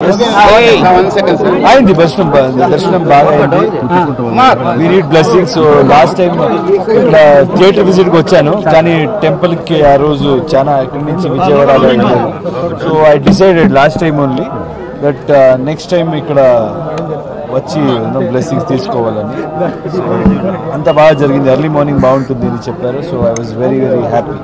అయింది దర్శనం బా- దర్శనం బాగా అయింది we need blessing so last time ఇక్కడ థియేటర్ విజిట్ కి వచ్చాను కానీ టెంపుల్ కి ఆ రోజు చాలా ఇక్కడి నుంచి విజయవాడలో వెళ్ళాను so I decided last time only that next time ఇక్కడ వచ్చి బ్లెస్సింగ్స్ తీసుకోవాలని సో అంత బాగా జరిగింది ఎర్లీ మార్నింగ్ బాగుంటుంది అని చెప్పారు so I was very very happy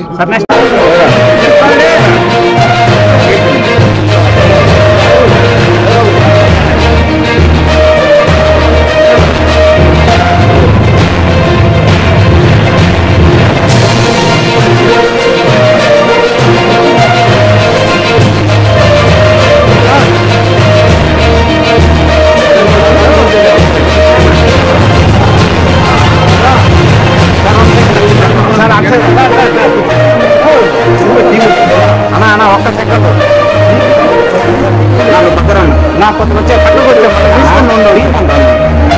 అన్న అన్న ఒక్క సెకండ్ నాకు పక్కన నా కొత్త వచ్చే పట్టు కొట్టే తీసుకుని ఉండు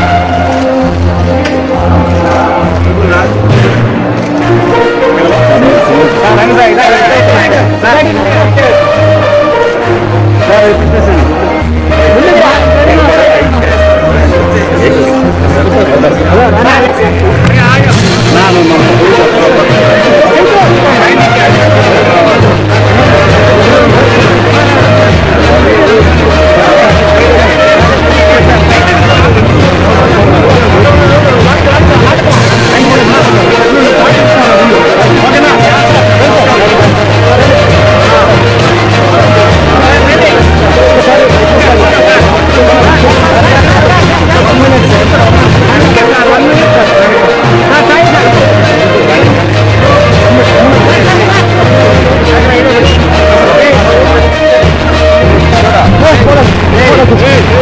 Hey,